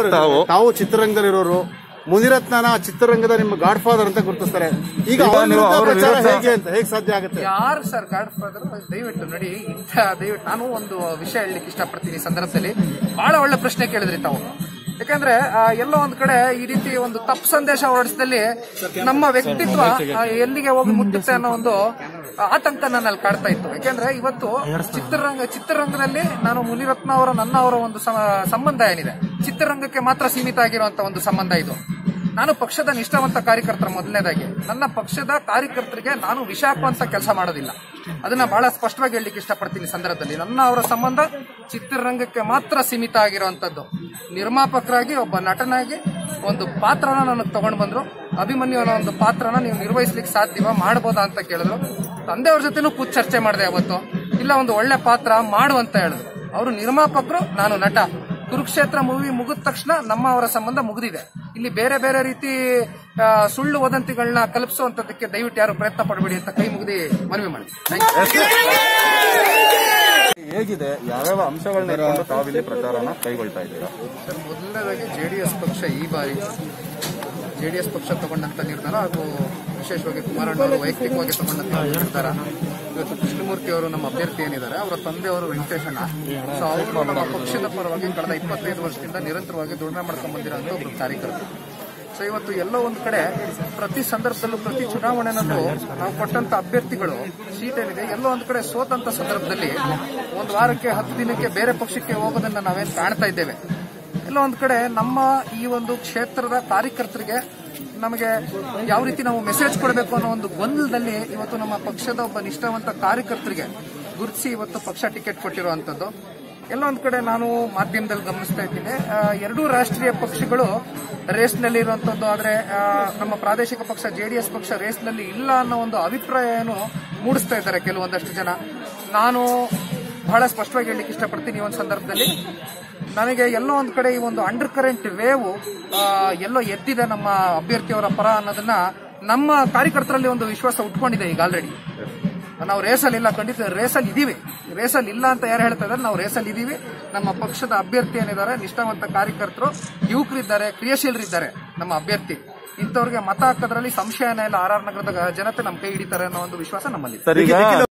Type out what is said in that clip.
ತಾವು ತಾವು ಚಿತ್ರರಂಗದಲ್ಲಿರೋರು ಮುನಿರತ್ನನ ಚಿತ್ರರಂಗದ ನಿಮ್ಮ ಗಾಡ್ ಫಾದರ್ ಅಂತ ಗುರುತಿಸ್ತಾರೆ ಈಗ ಈಗ ಅವ್ರ ನೀವು ವಿರುದ್ಧ ಅವ್ರ ಪ್ರಚಾರ ವಿರುದ್ಧ- ಹೇಗೆ ಅಂತ ಹೇಗೆ ಸಾಧ್ಯ ಆಗುತ್ತೆ ಯಾರು ಸರ್ ಗಾಡ್ ಫಾದರ್ ದಯವಿಟ್ಟು ನೋಡಿ ಇಂಥ ದಯವಿಟ್ಟು ನಾನು ಒಂದು ವಿಷಯ ಹೇಳಲಿಕ್ಕೆ ಇಷ್ಟಪಡ್ತೀನಿ ಈ ಸಂದರ್ಭದಲ್ಲಿ ಬಹಳ ಒಳ್ಳೆ ಪ್ರಶ್ನೆ ಕೇಳಿದ್ರಿ ತಾವು ಯಾಕಂದ್ರೆ ಆ, ಎಲ್ಲೋ ಒಂದ್ ಕಡೆ ಈ ರೀತಿ ಒಂದು ತಪ್ಪು ಸಂದೇಶ ಹೊರಡಿಸಿದಲ್ಲಿ ನಮ್ಮ ವ್ಯಕ್ತಿತ್ವ ಆ, ಎಲ್ಲಿಗೆ ಹೋಗಿ ಮುಟ್ಟುತ್ತೆ ಅನ್ನೋ ಒಂದು ಆತಂಕ ನನ್ನಲ್ಲಿ ಕಾಡ್ತಾ ಇತ್ತು ಯಾಕಂದ್ರೆ ಇವತ್ತು ಚಿತ್ರರಂಗ ಚಿತ್ರರಂಗದಲ್ಲಿ ನಾನು ಮುನಿರತ್ನ ಅವರ ನನ್ನ ಅವರ ಒಂದು ಸ- ಸಂಬಂಧ ಏನಿದೆ ಚಿತ್ರರಂಗಕ್ಕೆ ಮಾತ್ರ ಸೀಮಿತ ಆಗಿರುವಂತ ಒಂದು ಸಂಬಂಧ ಇದು ನಾನು ಪಕ್ಷದ ನಿಷ್ಠಾವಂತ ಕಾರ್ಯಕರ್ತರ ಮೊದಲನೇದಾಗಿ ನನ್ನ ಪಕ್ಷದ ಕಾರ್ಯಕರ್ತರಿಗೆ ನಾನು ವಿಷ ಹಾಕುವಂತ ಕೆಲಸ ಮಾಡೋದಿಲ್ಲ ಅದನ್ನ ಬಹಳ ಸ್ಪಷ್ಟವಾಗಿ ಹೇಳಲಿಕ್ಕೆ ಇಷ್ಟಪಡ್ತೀನಿ ಈ ಸಂದರ್ಭದಲ್ಲಿ ನನ್ನ ಅವರ ಸಂಬಂಧ ಚಿತ್ರರಂಗಕ್ಕೆ ಮಾತ್ರ ಸೀಮಿತ ಆಗಿರುವಂತದ್ದು ನಿರ್ಮಾಪಕರಾಗಿ ಒಬ್ಬ ನಟನಾಗಿ ಒಂದು ಪಾತ್ರನ ನನಗೆ ತಗೊಂಡ್ ಬಂದ್ರು ಅಭಿಮನ್ಯು ಅನ್ನೋ ಒಂದು ಪಾತ್ರನ ನೀವು ನಿರ್ವಹಿಸ್ಲಿಕ್ಕೆ ಸಾಧ್ಯವ ಮಾಡ್ಬೋದಾ ಅಂತ ಕೇಳಿದ್ರು ತಂದೆಯವ್ರ ಜೊತೆನೂ ಕೂತ್ ಚರ್ಚೆ ಮಾಡಿದೆ ಅವತ್ತು ಇಲ್ಲ ಒಂದು ಒಳ್ಳೆ ಪಾತ್ರ ಮಾಡು ಅಂತ ಹೇಳಿದ್ರು ಅವರು ನಿರ್ಮಾಪಕರು ನಾನು ನಟ ಕುರುಕ್ಷೇತ್ರ ಮೂವಿ ಮುಗಿದ ತಕ್ಷಣ ನಮ್ಮ ಅವರ ಸಂಬಂಧ ಮುಗಿದಿದೆ ಇಲ್ಲಿ ಬೇರೆ ಬೇರೆ ರೀತಿ ಆ, ಸುಳ್ಳು ವದಂತಿಗಳನ್ನ ಕಲ್ಪಿಸುವಂತದಕ್ಕೆ ದಯವಿಟ್ಟು ಯಾರು ಪ್ರಯತ್ನ ಪಡಬೇಡಿ ಅಂತ ಕೈ ಮುಗಿದಿ ಮನವಿ ಮಾಡಿ Thank you. ಹೇಗಿದೆ ಯಾವ್ಯಾವ ಅಂಶಗಳನ್ನ ಇಟ್ಕೊಂಡು ತಾವಿಲ್ಲಿ ಪ್ರಚಾರನ ಕೈಗೊಳ್ತಾ ಇದ್ದೀರಾ ಸರ್ ಮೊದಲನೇದಾಗಿ ಜೆಡಿಎಸ್ ಪಕ್ಷ ಈ ಬಾರಿ ಜೆಡಿಎಸ್ ಪಕ್ಷ ತಗೊಂಡಂತ ನಿರ್ಧಾರ ಹಾಗೂ ವಿಶೇಷವಾಗಿ ಕುಮಾರಣ್ಣ ಅವರು ವೈಯಕ್ತಿಕವಾಗಿ ತಗೊಂಡಂತ ನಿರ್ಧಾರ ಇವತ್ತು ಕೃಷ್ಣಮೂರ್ತಿ ಅವರು ನಮ್ಮ ಅಭ್ಯರ್ಥಿ ಏನಿದ್ದಾರೆ ಅವರ ತಂದೆಯವರು ವೆಂಕಟೇಶಣ್ಣ ಸೊ ಅವರು ನಮ್ಮ ಪಕ್ಷದ ಪರವಾಗಿ ಕಳೆದ ಇಪ್ಪತ್ತೈದು ವರ್ಷದಿಂದ ನಿರಂತರವಾಗಿ ದುಡಿಮೆ ಮಾಡ್ಕೊಂಡು ಬಂದಿರೋಂಥ ಒಬ್ಬರು ಕಾರ್ಯಕರ್ತರು ಸೊ ಇವತ್ತು ಎಲ್ಲೋ ಒಂದ್ ಕಡೆ ಪ್ರತಿ ಸಂದರ್ಭದಲ್ಲೂ ಪ್ರತಿ ಚುನಾವಣೆನಲ್ಲೂ ನಾವು ಕೊಟ್ಟಂತ ಅಭ್ಯರ್ಥಿಗಳು ಸೀಟ್ ಏನಿದೆ ಎಲ್ಲೋ ಒಂದ್ ಕಡೆ ಸೋತಂತ ಸಂದರ್ಭದಲ್ಲಿ ಒಂದು ವಾರಕ್ಕೆ ಹತ್ತು ದಿನಕ್ಕೆ ಬೇರೆ ಪಕ್ಷಕ್ಕೆ ಹೋಗೋದನ್ನ ನಾವೇನ್ ಕಾಣ್ತಾ ಇದ್ದೇವೆ ಎಲ್ಲ ಒಂದ್ ಕಡೆ ನಮ್ಮ ಈ ಒಂದು ಕ್ಷೇತ್ರದ ಕಾರ್ಯಕರ್ತರಿಗೆ ನಮಗೆ ಯಾವ ರೀತಿ ನಾವು ಮೆಸೇಜ್ ಕೊಡಬೇಕು ಅನ್ನೋ ಒಂದು ಗೊಂದಲದಲ್ಲಿ ಇವತ್ತು ನಮ್ಮ ಪಕ್ಷದ ಒಬ್ಬ ನಿಷ್ಠಾವಂತ ಕಾರ್ಯಕರ್ತರಿಗೆ ಗುರುತಿಸಿ ಇವತ್ತು ಪಕ್ಷ ಟಿಕೆಟ್ ಕೊಟ್ಟಿರುವಂತದ್ದು ಎಲ್ಲ ಒಂದ್ ಕಡೆ ನಾನು ಮಾಧ್ಯಮದಲ್ಲಿ ಗಮನಿಸ್ತಾ ಇದ್ದೀನಿ ಆ, ಎರಡೂ ರಾಷ್ಟ್ರೀಯ ಪಕ್ಷಗಳು ರೇಸ್ನಲ್ಲಿ ಇರುವಂತದ್ದು ಆದ್ರೆ ಆ, ನಮ್ಮ ಪ್ರಾದೇಶಿಕ ಪಕ್ಷ ಜೆಡಿಎಸ್ ಪಕ್ಷ ರೇಸ್ನಲ್ಲಿ ಇಲ್ಲ ಅನ್ನೋ ಒಂದು ಅಭಿಪ್ರಾಯ ಏನು ಮೂಡಿಸ್ತಾ ಇದ್ದಾರೆ ಕೆಲವೊಂದಷ್ಟು ಜನ ನಾನು ಬಹಳ ಸ್ಪಷ್ಟವಾಗಿ ಹೇಳಲಿಕ್ಕೆ ಇಷ್ಟಪಡ್ತೀನಿ ಈ ಒಂದು ಸಂದರ್ಭದಲ್ಲಿ ನನಗೆ ಎಲ್ಲೋ ಒಂದ್ ಕಡೆ ಈ ಒಂದು ಅಂಡರ್ ಕರೆಂಟ್ ವೇವ್ ಎಲ್ಲೋ ಎದ್ದಿದೆ ನಮ್ಮ ಅಭ್ಯರ್ಥಿಯವರ ಪರ ಅನ್ನೋದನ್ನ ನಮ್ಮ ಕಾರ್ಯಕರ್ತರಲ್ಲಿ ಒಂದು ವಿಶ್ವಾಸ ಉಟ್ಕೊಂಡಿದೆ ಈಗ ಆಲ್ರೆಡಿ ನಾವು ರೇಸಲ್ಲಿ ಇಲ್ಲ ಖಂಡಿತ ರೇಸಲ್ಲಿ ಇದೀವಿ ರೇಸಲ್ಲಿ ಇಲ್ಲ ಅಂತ ಯಾರು ಹೇಳ್ತಾ ಇದ್ದಾರೆ ನಾವು ರೇಸಲ್ಲಿ ಇದೀವಿ ನಮ್ಮ ಪಕ್ಷದ ಅಭ್ಯರ್ಥಿ ಏನಿದ್ದಾರೆ ನಿಷ್ಠಾವಂತ ಕಾರ್ಯಕರ್ತರು ಯುವಕರಿದ್ದಾರೆ ಕ್ರಿಯಾಶೀಲರಿದ್ದಾರೆ ನಮ್ಮ ಅಭ್ಯರ್ಥಿ ಇಂಥವ್ರಿಗೆ ಮತ ಹಾಕೋದ್ರಲ್ಲಿ ಸಂಶಯನೇ ಇಲ್ಲ ಆರ್ ಆರ್ ನಗರದ ಜನತೆ ನಮ್ಮ ಕೈ ಹಿಡಿತಾರೆ ಅನ್ನೋ ಒಂದು ವಿಶ್ವಾಸ ನಮ್ಮಲ್ಲಿ ಸರ್ ಈಗ